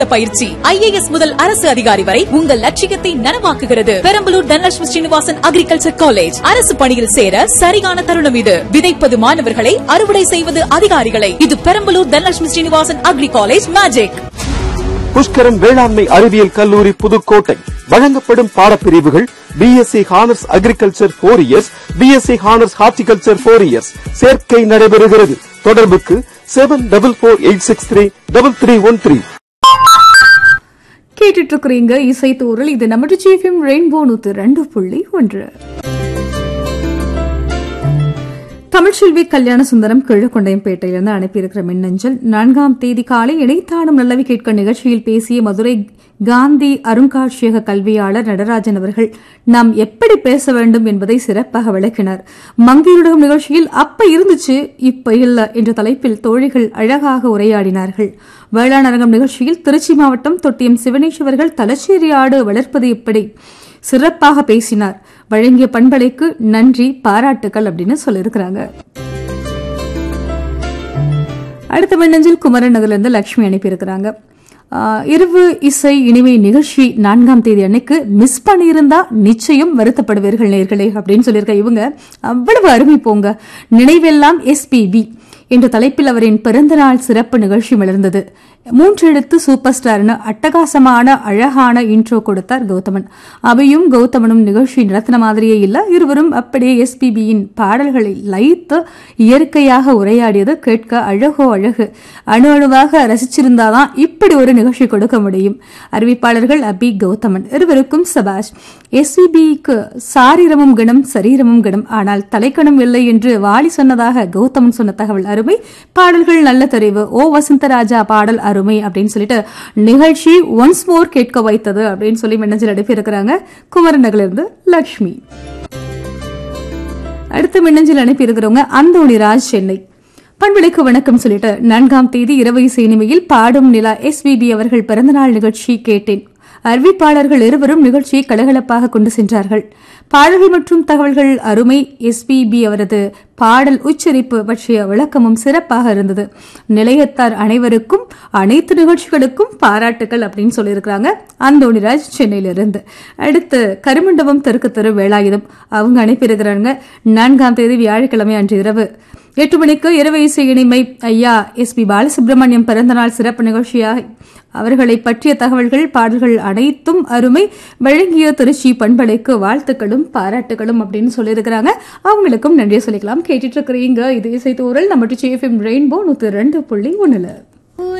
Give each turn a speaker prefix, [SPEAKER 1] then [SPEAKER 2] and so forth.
[SPEAKER 1] பயிற்சி ஐஏஎஸ் முதல் அரசு அதிகாரி வரை உங்கள் லட்சியத்தை நனவாக்குகிறது பெரம்பலூர் தனலட்சுமி ஸ்ரீனிவாசன் அக்ரிகல்ச்சர் காலேஜ் அரசு பணியில் சேர சரியான தருணம் இது விதைப்பது மாணவர்களை அறுவடை செய்வது அதிகாரிகளை இது Perambalur Dhanalakshmi Srinivasan agri college magic
[SPEAKER 2] Pushkaram வேளாண்மை அறிவியல் கல்லூரி புதுக்கோட்டை வழங்கப்படும் பாடப்பிரிவுகள் BSc honours agriculture four years BSc honours horticulture four years சேர்க்கை நடைபெறுகிறது தொடர்புக்கு seven double four eight six three double three one three
[SPEAKER 3] கேட்டுட்டு இருக்கிறீங்க இசை தூரல் இது நம்ம ஜிஎஃப்எம் ரெயின்போ நூத்து ரெண்டு புள்ளி ஒன்று தமிழ்ச்செல்வி கல்யாண சுந்தரம் கிழக்கொண்டையம்பேட்டையிலிருந்து அனுப்பியிருக்கிற மின்னஞ்சல் நான்காம் தேதி காலை இணைத்தாடும் நல்லவி கேட்க நிகழ்ச்சியில் பேசிய மதுரை காந்தி அருங்காட்சியக கல்வியாளர் நடராஜன் அவர்கள் நாம் எப்படி பேச வேண்டும் என்பதை சிறப்பாக விளக்கினார் மங்கையுலகம் நிகழ்ச்சியில் அப்ப இருந்துச்சு இப்ப இல்ல என்ற தலைப்பில் தோழிகள் அழகாக உரையாடினார்கள் வேளாண் அரங்கம் நிகழ்ச்சியில் திருச்சி மாவட்டம் தொட்டியம் சிவனேஸ்வர்கள் தலச்சேரி ஆடு வளர்ப்பது எப்படி சிறப்பாக பேசினார் வழங்கிய பண்பலைக்கு நன்றி பாராட்டுகள் அப்படின்னு சொல்லியிருக்கிறாங்க அடுத்த மின்னஞ்சல் குமரன் நகர்லேருந்து லட்சுமி அனுப்பியிருக்கிறாங்க ஆஹ், இரவு இசை இனிமை நிகழ்ச்சி நான்காம் தேதி அன்னைக்கு மிஸ் பண்ணியிருந்தா நிச்சயம் வருத்தப்படுவீர்கள் நேர்களே அப்படின்னு சொல்லியிருக்க இவங்க அவ்வளவு அருமை போங்க நினைவெல்லாம் எஸ்பிபி என்ற தலைப்பில் அவரின் பிறந்தநாள் சிறப்பு நிகழ்ச்சி மலர்ந்தது மூன்றெழுத்து சூப்பர் ஸ்டார்னு அட்டகாசமான அழகான இன்ட்ரோ கொடுத்தார் கௌதமன் அவையும் கௌதமனும் நிகழ்ச்சி நடத்தின மாதிரியே இல்ல இருவரும் அப்படியே எஸ்பிபியின் பாடல்களை லயித்து இயற்கையாக உரையாடியது கேட்க அழகோ அழகு அணு அணுவாக ரசிச்சிருந்தாதான் இப்படி ஒரு நிகழ்ச்சி கொடுக்க முடியும் அறிவிப்பாளர்கள் அபி கௌதமன் இருவருக்கும் சபாஷ் எஸ்பிபிக்கு சாரீரமும் கணம் சரீரமும் கணம் ஆனால் தலைக்கணம் இல்லை என்று வாலி சொன்னதாக கௌதமன் சொன்ன தகவல் அருமை பாடல்கள் நல்ல தெரிவு ஓ வசந்தராஜா பாடல் அருமை அப்படின்னு சொல்லிட்டு நிகழ்ச்சி ஒன்ஸ் மோர் கேட்க வைத்தது அப்படின்னு சொல்லி மின்னஞ்சல் அனுப்பி இருக்கிறாங்க குமரன் நகர்ல லக்ஷ்மி அடுத்த மின்னஞ்சல் அனுப்பி இருக்கிறவங்க அந்தோணிராஜ் சென்னை பண்புலைக்கு வணக்கம் சொல்லிட்டு நான்காம் தேதி இரவு இசைனிமையில் பாடும் நிலா எஸ்விபி அவர்கள் பிறந்தநாள் நிகழ்ச்சி கேட்டேன் அறிவிப்பாளர்கள் இருவரும் நிகழ்ச்சியை கலகலப்பாக கொண்டு சென்றார்கள் பாடல்கள் மற்றும் தகவல்கள் அருமை எஸ்பிபி அவரது பாடல் உச்சரிப்பு பற்றிய விளக்கமும் சிறப்பாக இருந்தது நிலையத்தார் அனைவருக்கும் அனைத்து நிகழ்ச்சிகளுக்கும் பாராட்டுகள் அப்படின்னு சொல்லியிருக்கிறாங்க அந்தோணிராஜ் சென்னையிலிருந்து அடுத்து கருமண்டபம் தெற்கு தெரு வேலாயுதம் அவங்க அனுப்பியிருக்கிறாங்க நான்காம் தேதி வியாழக்கிழமை அன்று இரவு எட்டு மணிக்கு இரவு இசை இனிமை ஐயா எஸ் பி பாலசுப்ரமணியம் பிறந்தநாள் சிறப்பு நிகழ்ச்சியாக அவர்களை பற்றிய தகவல்கள் பாடல்கள் அனைத்தும் அருமை வழங்கிய திருச்சி பண்பலைக்கு வாழ்த்துக்களும் பாராட்டுகளும் அப்படின்னு சொல்லியிருக்கிறாங்க அவங்களுக்கும் நன்றியை சொல்லிக்கலாம் கேட்டுட்டு இருக்கிறீங்க இது இசை தூரல் நம்ம டிச்சி எஃப்எம் ரெயின்போ நூத்தி ரெண்டு புள்ளி ஒண்ணுல